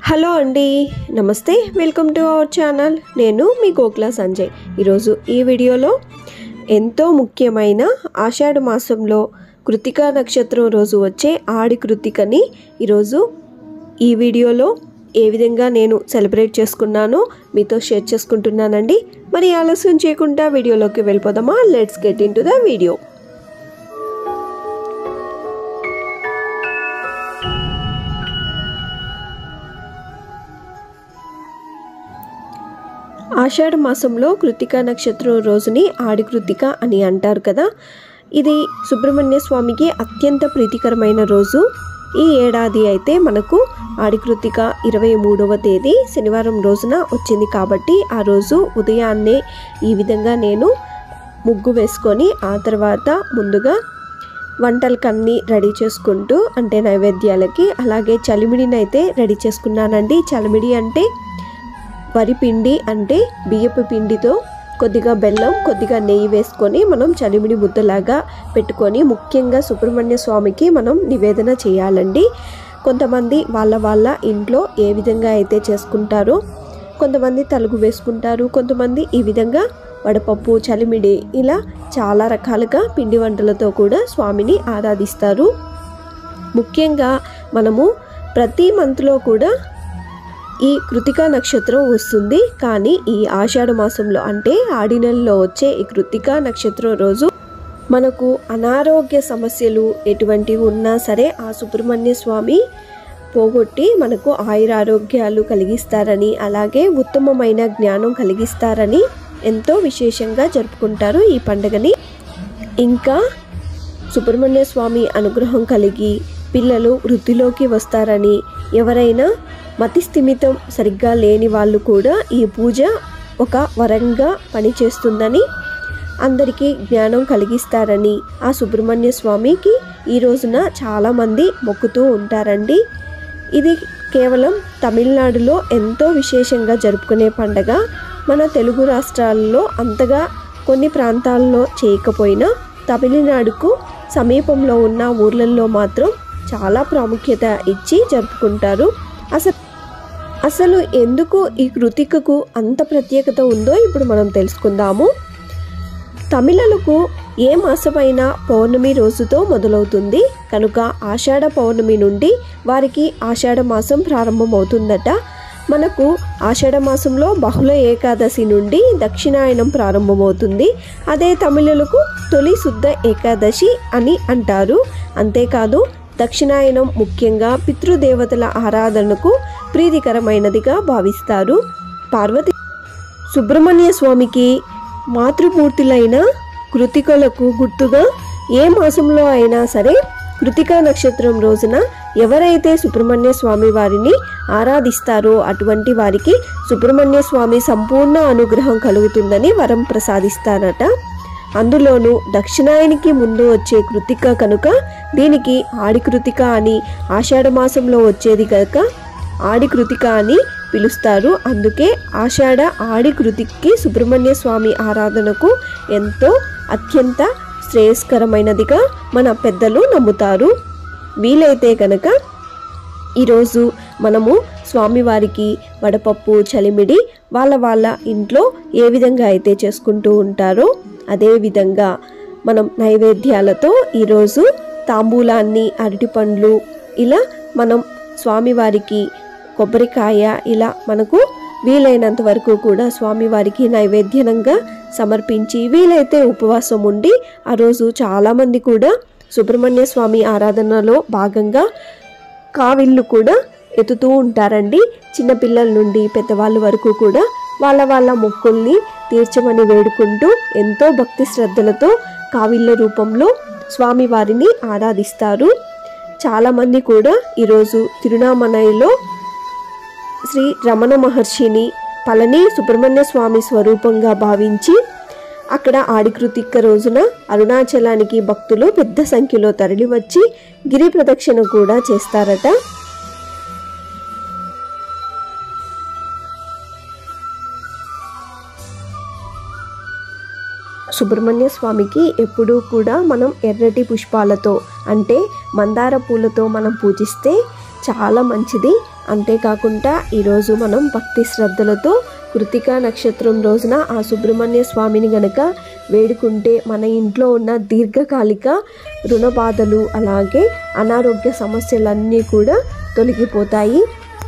hello అండి నమస్తే welcome to our channel నేను మీ గోకుల సంజయ్ ఈరోజు ఈ వీడియోలో ఎంతో ముఖ్యమైన ఆషాఢ మాసంలో కృతికా నక్షత్రం రోజు వచ్చే ఆడి కృతికని ఈరోజు ఈ వీడియోలో ఏ విధంగా నేను సెలబ్రేట్ చేసుకున్నానో మీతో షేర్ చేసుకుంటున్నానండి మరి ఆలస్యం చేయకుండా వీడియోలోకి వెళ్ళిపోదామా let's get into the video ఆషాఢ మాసంలో కృతికా నక్షత్రం రోజుని ఆడి కృతిక అని అంటారు కదా ఇది సుబ్రహ్మణ్య స్వామికి అత్యంత ప్రీతికరమైన రోజు ఈ ఏడాది అయితే మనకు ఆడి కృతిక ఇరవై మూడవ తేదీ శనివారం రోజున వచ్చింది కాబట్టి ఆ రోజు ఉదయాన్నే ఈ విధంగా నేను ముగ్గు వేసుకొని ఆ తర్వాత ముందుగా వంటలకన్నీ రెడీ చేసుకుంటూ అంటే నైవేద్యాలకి అలాగే చలిమిడిని అయితే రెడీ చేసుకున్నానండి చలిమిడి అంటే వరి పిండి అంటే బియ్యపు పిండితో కొద్దిగా బెల్లం కొద్దిగా నెయ్యి వేసుకొని మనం చలిమిడి ముద్దలాగా పెట్టుకొని ముఖ్యంగా సుబ్రహ్మణ్య స్వామికి మనం నివేదన చేయాలండి కొంతమంది వాళ్ళ వాళ్ళ ఇంట్లో ఏ విధంగా అయితే చేసుకుంటారో కొంతమంది తలుగు వేసుకుంటారు కొంతమంది ఈ విధంగా వడపప్పు చలిమిడి ఇలా చాలా రకాలుగా పిండి వంటలతో కూడా స్వామిని ఆరాధిస్తారు ముఖ్యంగా మనము ప్రతి మంత్లో కూడా ఈ కృతికా నక్షత్రం వస్తుంది కానీ ఈ ఆషాఢ మాసంలో అంటే ఆడి నెలలో వచ్చే ఈ కృతికా నక్షత్రం రోజు మనకు అనారోగ్య సమస్యలు ఎటువంటివి ఉన్నా సరే ఆ సుబ్రహ్మణ్య స్వామి పోగొట్టి మనకు ఆయురారోగ్యాలు కలిగిస్తారని అలాగే ఉత్తమమైన జ్ఞానం కలిగిస్తారని ఎంతో విశేషంగా జరుపుకుంటారు ఈ పండుగని ఇంకా సుబ్రహ్మణ్య స్వామి అనుగ్రహం కలిగి పిల్లలు వృద్ధిలోకి వస్తారని ఎవరైనా మతి స్థిమితం సరిగ్గా లేని వాళ్ళు కూడా ఈ పూజ ఒక వరంగా పనిచేస్తుందని అందరికీ జ్ఞానం కలిగిస్తారని ఆ సుబ్రహ్మణ్య స్వామికి ఈ రోజున చాలామంది మొక్కుతూ ఉంటారండి ఇది కేవలం తమిళనాడులో ఎంతో విశేషంగా జరుపుకునే పండగ మన తెలుగు రాష్ట్రాల్లో అంతగా కొన్ని ప్రాంతాల్లో చేయకపోయినా తమిళనాడుకు సమీపంలో ఉన్న ఊర్లలో మాత్రం చాలా ప్రాముఖ్యత ఇచ్చి జరుపుకుంటారు అసలు అసలు ఎందుకు ఈ కృతికకు అంత ప్రత్యేకత ఉందో ఇప్పుడు మనం తెలుసుకుందాము తమిళలకు ఏ మాసమైన పౌర్ణమి రోజుతో మొదలవుతుంది కనుక ఆషాఢ పౌర్ణమి నుండి వారికి ఆషాఢ మాసం ప్రారంభమవుతుందట మనకు ఆషాఢ మాసంలో బహుళ ఏకాదశి నుండి దక్షిణాయనం ప్రారంభమవుతుంది అదే తమిళులకు తొలి శుద్ధ ఏకాదశి అని అంటారు అంతేకాదు దక్షిణాయనం ముఖ్యంగా పితృదేవతల ఆరాధనకు ప్రీతికరమైనదిగా భావిస్తారు పార్వతి సుబ్రహ్మణ్య స్వామికి మాతృమూర్తులైన కృతికలకు గుర్తుగా ఏ మాసంలో అయినా సరే కృతికా నక్షత్రం రోజున ఎవరైతే సుబ్రహ్మణ్య స్వామి వారిని ఆరాధిస్తారో అటువంటి వారికి సుబ్రహ్మణ్య స్వామి సంపూర్ణ అనుగ్రహం కలుగుతుందని వరం ప్రసాదిస్తారట అందులోనూ దక్షిణాయనికి ముందు వచ్చే కృతిక కనుక దీనికి ఆడి కృతిక అని ఆషాఢ మాసంలో వచ్చేది కనుక ఆడి కృతిక అని పిలుస్తారు అందుకే ఆషాఢ ఆడి కృతికి సుబ్రహ్మణ్య స్వామి ఆరాధనకు ఎంతో అత్యంత శ్రేయస్కరమైనదిగా మన పెద్దలు నమ్ముతారు వీలైతే కనుక ఈరోజు మనము స్వామివారికి వడపప్పు చలిమిడి వాళ్ళ వాళ్ళ ఇంట్లో ఏ విధంగా అయితే చేసుకుంటూ ఉంటారో అదే విధంగా మనం నైవేద్యాలతో ఈరోజు తాంబూలాన్ని అరటిపండ్లు ఇలా మనం స్వామివారికి కొబ్బరికాయ ఇలా మనకు వీలైనంత వరకు కూడా స్వామివారికి నైవేద్యంగా సమర్పించి వీలైతే ఉపవాసం ఉండి ఆ రోజు చాలామంది కూడా సుబ్రహ్మణ్య స్వామి ఆరాధనలో భాగంగా కావిళ్ళు కూడా ఎత్తుతూ ఉంటారండి చిన్నపిల్లల నుండి పెద్దవాళ్ళ వరకు కూడా వాళ్ళ వాళ్ళ మొక్కుల్ని తీర్చమని వేడుకుంటూ ఎంతో భక్తి శ్రద్ధలతో కావిళ్ళ రూపంలో స్వామివారిని ఆరాధిస్తారు చాలామంది కూడా ఈరోజు తిరునామనైలో శ్రీ రమణ మహర్షిని పళని సుబ్రహ్మణ్య స్వామి స్వరూపంగా భావించి అక్కడ ఆడికృతిక రోజున అరుణాచలానికి భక్తులు పెద్ద సంఖ్యలో తరలివచ్చి గిరి ప్రదక్షిణ కూడా చేస్తారట సుబ్రహ్మణ్య స్వామికి ఎప్పుడూ కూడా మనం ఎర్రటి పుష్పాలతో అంటే మందార పూలతో మనం పూజిస్తే చాలా మంచిది అంతేకాకుండా ఈరోజు మనం భక్తి శ్రద్ధలతో కృతికా నక్షత్రం రోజున ఆ సుబ్రహ్మణ్య స్వామిని గనక వేడుకుంటే మన ఇంట్లో ఉన్న దీర్ఘకాలిక రుణ బాధలు అలాగే అనారోగ్య సమస్యలన్నీ కూడా తొలగిపోతాయి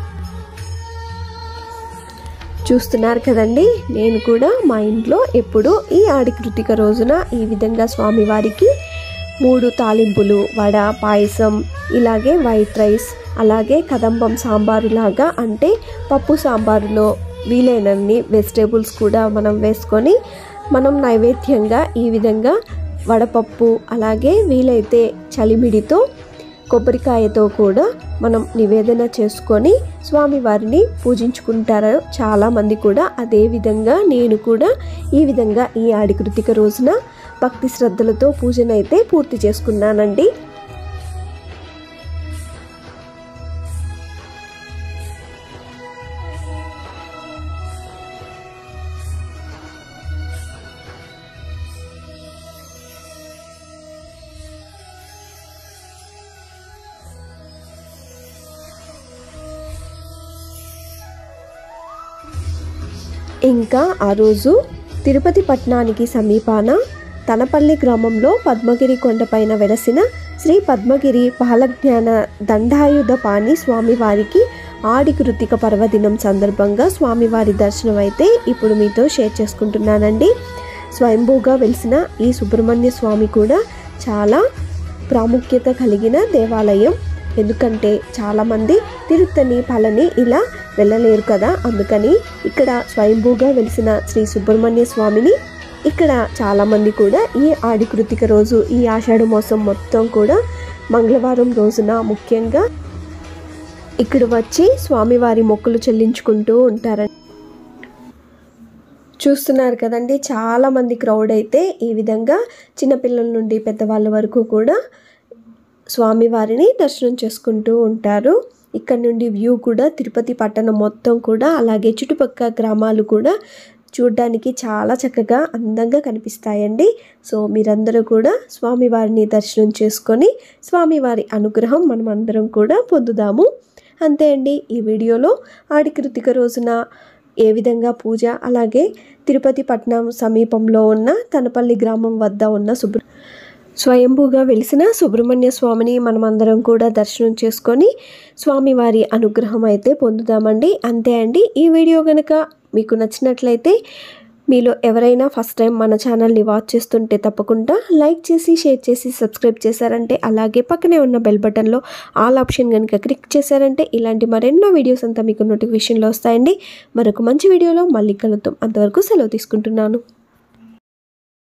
చూస్తున్నారు కదండి నేను కూడా మా ఇంట్లో ఎప్పుడూ ఈ ఆడి కృతిక రోజున ఈ విధంగా స్వామివారికి మూడు తాలింపులు వడ పాయసం ఇలాగే వైట్ రైస్ అలాగే కదంబం సాంబారు లాగా అంటే పప్పు సాంబారులో వీలైనన్ని వెజిటేబుల్స్ కూడా మనం వేసుకొని మనం నైవేద్యంగా ఈ విధంగా వడపప్పు అలాగే వీలైతే చలిమిడితో కొబ్బరికాయతో కూడా మనం నివేదన చేసుకొని స్వామివారిని పూజించుకుంటారు చాలామంది కూడా అదే విధంగా నేను కూడా ఈ విధంగా ఈ ఆడికృతిక రోజున భక్తి శ్రద్ధలతో పూజనైతే పూర్తి చేసుకున్నానండి ఇంకా ఆ రోజు తిరుపతి పట్టణానికి సమీపాన తనపల్లి గ్రామంలో పద్మగిరి కొండపైన వెలసిన శ్రీ పద్మగిరి బాలజ్ఞాన దండాయుధపాణి స్వామివారికి ఆడి కృతిక పర్వదినం సందర్భంగా స్వామివారి దర్శనం అయితే ఇప్పుడు మీతో షేర్ చేసుకుంటున్నానండి స్వయంభూగా వెలిసిన ఈ సుబ్రహ్మణ్య స్వామి కూడా చాలా ప్రాముఖ్యత కలిగిన దేవాలయం ఎందుకంటే చాలామంది తిరుత్తని పళని ఇలా వెళ్ళలేరు కదా అందుకని ఇక్కడ స్వయంభూగా వెలిసిన శ్రీ సుబ్రహ్మణ్య స్వామిని ఇక్కడ చాలామంది కూడా ఈ ఆడి కృతిక రోజు ఈ ఆషాఢ మాసం మొత్తం కూడా మంగళవారం రోజున ముఖ్యంగా ఇక్కడ వచ్చి స్వామివారి మొక్కులు చెల్లించుకుంటూ ఉంటారండి చూస్తున్నారు కదండి చాలా మంది క్రౌడ్ అయితే ఈ విధంగా చిన్నపిల్లల నుండి పెద్దవాళ్ళ వరకు కూడా స్వామివారిని దర్శనం చేసుకుంటూ ఉంటారు ఇక్కడ నుండి వ్యూ కూడా తిరుపతి పట్టణం మొత్తం కూడా అలాగే చుట్టుపక్కల గ్రామాలు కూడా చూడ్డానికి చాలా చక్కగా అందంగా కనిపిస్తాయండి సో మీరందరూ కూడా స్వామివారిని దర్శనం చేసుకొని స్వామివారి అనుగ్రహం మనం అందరం కూడా పొందుదాము అంతే అండి ఈ వీడియోలో ఆడి కృతిక రోజున ఏ విధంగా పూజ అలాగే తిరుపతి పట్టణం సమీపంలో ఉన్న తనపల్లి గ్రామం వద్ద ఉన్న సుబ్ర స్వయంభూగా వెలిసిన సుబ్రహ్మణ్య స్వామిని మనమందరం కూడా దర్శనం చేసుకొని స్వామివారి అనుగ్రహం అయితే పొందుదామండి అంతే అండి ఈ వీడియో కనుక మీకు నచ్చినట్లయితే మీలో ఎవరైనా ఫస్ట్ టైం మన ఛానల్ని వాచ్ చేస్తుంటే తప్పకుండా లైక్ చేసి షేర్ చేసి సబ్స్క్రైబ్ చేశారంటే అలాగే పక్కనే ఉన్న బెల్ బటన్లో ఆల్ ఆప్షన్ కనుక క్లిక్ చేశారంటే ఇలాంటి మరెన్నో వీడియోస్ అంతా మీకు నోటిఫికేషన్లో వస్తాయండి మరొక మంచి వీడియోలో మళ్ళీ కలుద్దాం అంతవరకు సెలవు తీసుకుంటున్నాను